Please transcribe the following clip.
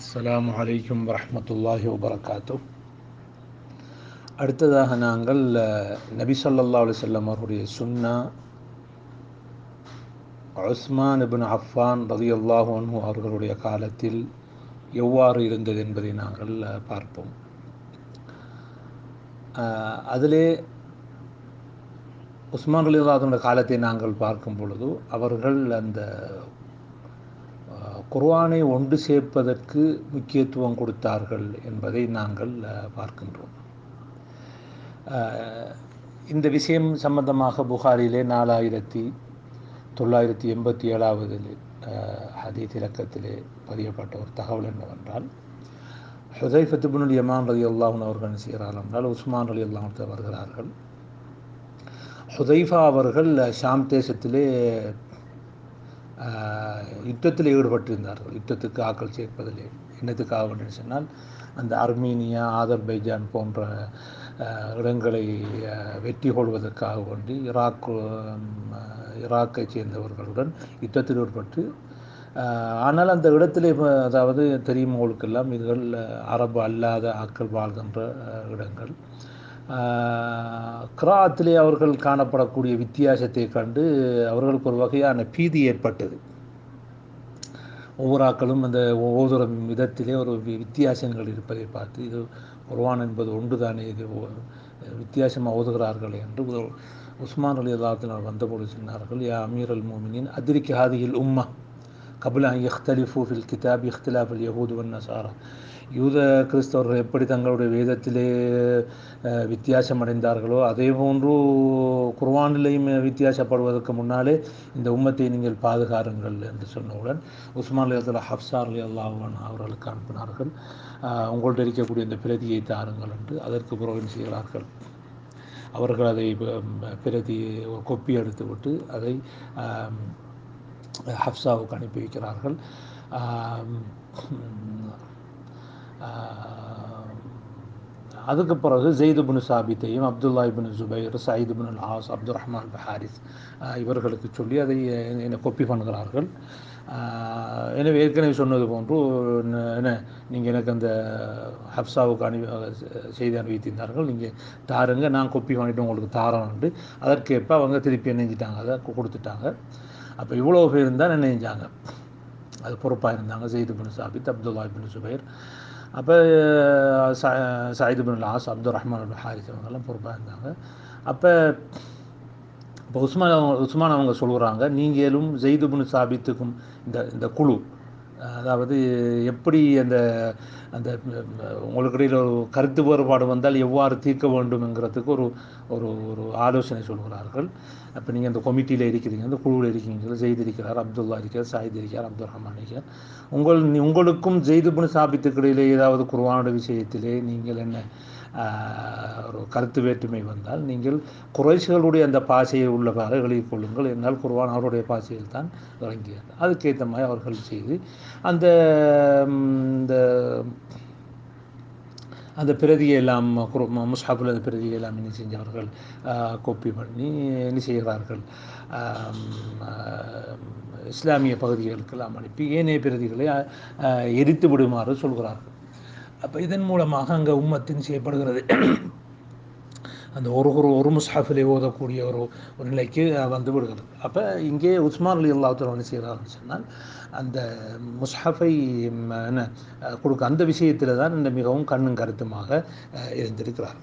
அஸ்ஸலாமு அலைக்கும் வரஹ்மத்துல்லாஹி வபரகாத்து அடுத்ததாக நாங்கள் அஹ், நபி ஸல்லல்லாஹு அலைஹி வஸல்லம் அவருடைய சுன்னா உஸ்மான் இப்னு அஃபான் ரலியல்லாஹு அன்ஹு அவர்களுடைய காலத்தில் எவ்வாறு இருந்தது என்பதை நாங்கள் அஹ், பார்ப்போம் அஹ், அதிலே உஸ்மான் ரலியல்லாஹுடைய காலத்தை நாங்கள் பார்க்கும் பொழுது அவர்கள் அந்த அஹ், குர்ஆனை ஒன்று சேர்ப்பதற்கு முக்கியத்துவம் கொடுத்தார்கள் என்பதை நாங்கள் அஹ், பார்க்கின்றோம் அஹ், இந்த விஷயம் சம்பந்தமாக புகாரிலே நாலாயிரத்தி தொள்ளாயிரத்தி எண்பத்தி ஏழாவது ஹதீத் இலக்கத்திலே பதியப்பட்ட ஒரு தகவல் என்னவென்றால் ஹுதைஃபத்து பின் யமான் ரலி அல்லாஹன் அவர்கள் என்ன செய்கிறார்கள் என்றால் உஸ்மான் ரலி அல்லாஹ் வருகிறார்கள் ஹுதைஃபா அவர்கள் ஷாம் தேசத்திலே ஆஹ், யுத்தத்தில் ஈடுபட்டிருந்தார்கள் யுத்தத்துக்கு ஆக்கள் சேர்ப்பதிலே என்னத்துக்காக வேண்டும் சொன்னால் அந்த அர்மீனியா ஆதர்பைஜான் போன்ற ஆஹ், இடங்களை ஆஹ், வெற்றி கொள்வதற்காக வேண்டி ஈராக் உம், ஈராக்கை சேர்ந்தவர்களுடன் யுத்தத்தில் ஈடுபட்டு ஆஹ், ஆனால் அந்த இடத்திலே இப்ப- அதாவது தெரியும் உங்களுக்கெல்லாம் இதுகள் ஆஹ், அரபு அல்லாத ஆக்கள் வாழ்கின்ற ஆஹ், இடங்கள் கிராத்திலே அவர்கள் காணப்படக்கூடிய வித்தியாசத்தை கண்டு அவர்களுக்கு ஒரு வகையான பீதி ஏற்பட்டது ஒவ்வொரு ஆக்களும் அந்த ஓதுற விதத்திலே ஒரு வி- வித்தியாசங்கள் இருப்பதை பார்த்து இது குர்ஆன் என்பது ஒன்றுதானே இது ஒ- வித்தியாசமாக ஓதுகிறார்கள் என்று உ- உஸ்மான் அலி அல்லாத்தினர் வந்தபோது சொன்னார்கள் யா அமீர் அல் மோமினின் அதிரிக்கு ஹாதியில் உம்மா கபில யஹ்தலிஃபு ஃபில் கிதாப் இஹ்திலாஃப் அல் யஹூது வன் நசாரா யூத கிறிஸ்தவர்கள் எப்படி தங்களுடைய வேதத்திலே அஹ், வித்தியாசம் அடைந்தார்களோ அதே போன்று குர்ஆனிலேயும் வித்தியாசப்படுவதற்கு முன்னாலே இந்த உம்மத்தை நீங்கள் பாதுகாருங்கள் என்று சொன்னவுடன் உஸ்மான் அலி ஹப்சார் அலி அல்லாஹன் அவர்களுக்கு அனுப்பினார்கள் அஹ், உங்கள்ட்ட இருக்கக்கூடிய இந்த பிரதியை தாருங்கள் என்று அதற்கு பிறகு என்ன செய்கிறார்கள் அவர்கள் அதை உம், பிரதி ஒரு கொப்பி எடுத்து விட்டு அதை ஆம், ஹப்சாவுக்கு அனுப்பி வைக்கிறார்கள் ஆம், ஆம், அதுக்கு பிறகு ஜெயிது பின் சாபித்தையும் Abdullah ibn Zubair Saeed bin As Abdul Rahman bin Harith ஆஹ், இவர்களுக்கு சொல்லி அதை அஹ், என்ன கொப்பி பண்ணுகிறார்கள் ஆஹ், எனவே ஏற்கனவே சொன்னது போன்று ந- என்ன நீங்கள் எனக்கு அந்த ஹப்சாவுக்கு அனுப்பி அஹ், செய்தி அனுப்பித்திருந்தார்கள் நீங்கள் தாருங்க நான் கொப்பி பண்ணிட்டு உங்களுக்கு தாரேன்ட்டு அதற்கேற்ப அவங்க திருப்பி என்ன செஞ்சிட்டாங்க அதை கு- கொடுத்துட்டாங்க அப்போ இவ்வளோ பேர் இருந்தால் என்ன செஞ்சாங்க அது பொறுப்பாக இருந்தாங்க ஜெயிது பின் சாபித் அப்துல்லா பின் சுபைர் அப்போ Saeed bin As Abdul Rahman bin Harith இவங்கெல்லாம் பொறுப்பாக இருந்தாங்க அப்போ இப்போ உஸ்மான் அவங்க உஸ்மான் அவங்க சொல்கிறாங்க நீங்களும் ஜெயிது பின் சாபித்துக்கும் இந்த இந்த குழு அதாவது எப்படி அந்த அந்த உங்களுக்கு இடையில் ஒரு கருத்து வேறுபாடு வந்தால் எவ்வாறு தீர்க்க வேண்டும்ங்கிறதுக்கு ஒரு ஒரு ஒரு ஆலோசனை சொல்கிறார்கள் அப்போ நீங்கள் அந்த கமிட்டியில் இருக்கிறீங்க அந்த குழுவில் இருக்கீங்க ஜெயித் இருக்கிறார் அப்துல்லா இருக்கிறார் சாயித் இருக்கிறார் அப்துல் ரஹ்மான் இருக்கிறார் உங்கள் உங்களுக்கும் ஜெயிது பின் சாபித்துக்கு இடையிலே ஏதாவது குர்ஆனுடைய விஷயத்திலே நீங்கள் என்ன ஆஹ், ஒரு கருத்து வேற்றுமை வந்தால் நீங்கள் குறைஷிகளுடைய அந்த பாஷையில் உள்ளவாறு எழுதிக் கொள்ளுங்கள் என்னால் குர்ஆன் அவருடைய பாஷையில் தான் இறங்கியது அதுக்கேற்ற மாதிரி அவர்கள் செய்து அந்த ம், இந்த அந்த பிரதியை எல்லாம் குரு முஸ்ஹாபில் அந்த பிரதியை எல்லாம் என்ன செஞ்சவர்கள் கோப்பி பண்ணி என்ன செய்கிறார்கள் ஆம், ஆஹ், இஸ்லாமிய பகுதிகளுக்கெல்லாம் அனுப்பி ஏனைய பிரதிகளை ஆஹ், எரித்து விடுமாறு சொல்கிறார்கள் அப்போ இதன் மூலமாக அங்கே உம்மத்தின் செய்யப்படுகிறது அந்த ஒரு ஒரு ஒரு முஸ்ஹாஃபிலே ஓதக்கூடிய ஒரு ஒரு நிலைக்கு அஹ், வந்து விடுகிறது அப்போ இங்கே உஸ்மான் அலி அல்லாஹ் என்ன செய்கிறாருன்னு சொன்னால் அந்த முஸ்ஹஃபை ம், என்ன அஹ், கொடுக்க அந்த விஷயத்தில் தான் இந்த மிகவும் கண்ணும் கருத்துமாக அஹ், இருந்திருக்கிறார்